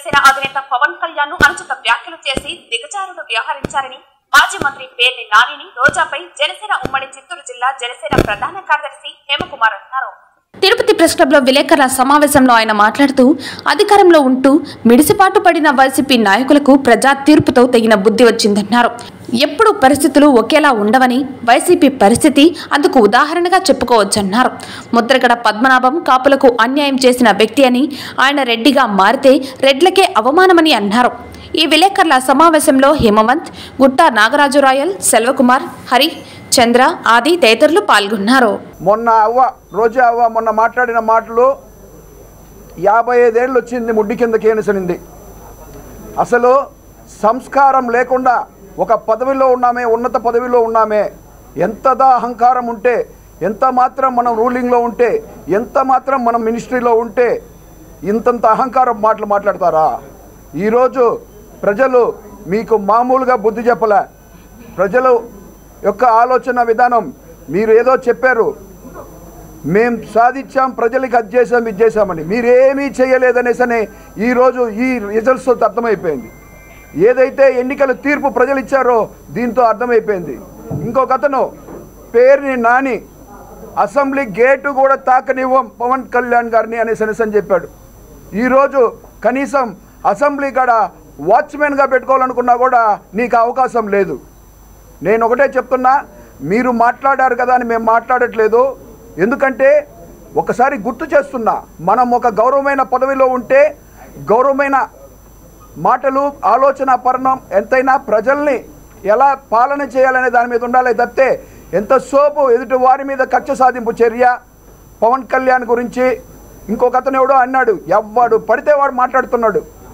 జనసేన అధినేత పవన్ కళ్యాణ్ ను అనుచిత వ్యాఖ్యలు చేసి దిగజారుడు వ్యవహరించారని మాజీ మంత్రి పేర్ని నానిని రోజాపై జనసేన ఉమ్మడి చిత్తూరు జిల్లా జనసేన ప్రధాన కార్యదర్శి హేమకుమార్ అన్నారు తిరుపతి ప్రెస్ క్లబ్లో విలేకరుల సమావేశంలో ఆయన మాట్లాడుతూ అధికారంలో ఉంటూ మిడిసిపాటు పడిన వైసీపీ నాయకులకు ప్రజా తీర్పుతో తగిన బుద్ధి వచ్చిందన్నారు ఎప్పుడు పరిస్థితులు ఒకేలా ఉండవని వైసీపీ పరిస్థితి అందుకు ఉదాహరణగా చెప్పుకోవచ్చన్నారు ముద్రగడ పద్మనాభం కాపులకు అన్యాయం చేసిన వ్యక్తి అని ఆయన రెడ్డిగా మారితే రెడ్లకే అవమానమని అన్నారు ఈ విలేకరుల సమావేశంలో హేమవంత్ గుట్టా నాగరాజు రాయల్ సెల్వకుమార్ హరి చంద్ర ఆది తదితరులు పాల్గొన్నారు మొన్న అవ్వ రోజా అవ్వ మొన్న మాట్లాడిన మాటలు యాభై ఐదేళ్ళు వచ్చింది ముడ్డి కింద కేనిసనింది అసలు సంస్కారం లేకుండా ఒక పదవిలో ఉన్నామే ఉన్నత పదవిలో ఉన్నామే ఎంతదా అహంకారం ఉంటే ఎంత మాత్రం మనం రూలింగ్లో ఉంటే ఎంత మాత్రం మనం మినిస్ట్రీలో ఉంటే ఇంతంత అహంకారం మాటలు మాట్లాడతారా ఈరోజు ప్రజలు మీకు మామూలుగా బుద్ధి చెప్పలే ప్రజలు యొక్క ఆలోచన విధానం మీరు ఏదో చెప్పారు మేం సాధించాం ప్రజలకి అది చేసాం ఇది చేశామని మీరేమీ చేయలేదనేసనే ఈరోజు ఈ రిజల్ట్స్తో అర్థమైపోయింది ఏదైతే ఎన్నికల తీర్పు ప్రజలు ఇచ్చారో దీంతో అర్థమైపోయింది ఇంకొక అతను పేరుని నాని అసెంబ్లీ గేటు కూడా తాకనివ్వం పవన్ కళ్యాణ్ గారిని అనేసి అనేసి అని చెప్పాడు ఈరోజు కనీసం అసెంబ్లీ కాడ వాచ్మెన్గా పెట్టుకోవాలనుకున్నా కూడా నీకు అవకాశం లేదు నేను ఒకటే చెప్తున్నా మీరు మాట్లాడారు కదా అని మేము మాట్లాడట్లేదు ఎందుకంటే ఒకసారి గుర్తు చేస్తున్నా మనం ఒక గౌరవమైన పదవిలో ఉంటే గౌరవమైన మాటలు ఆలోచన పరణం ఎంతైనా ప్రజల్ని ఎలా పాలన చేయాలనే దాని మీద ఉండాలి తప్పితే ఎంత సోపు ఎదుటి వారి మీద కక్ష సాధింపు చర్య పవన్ కళ్యాణ్ గురించి ఇంకొక అతను ఎవడో అన్నాడు ఎవ్వడు పడితే వాడు మాట్లాడుతున్నాడు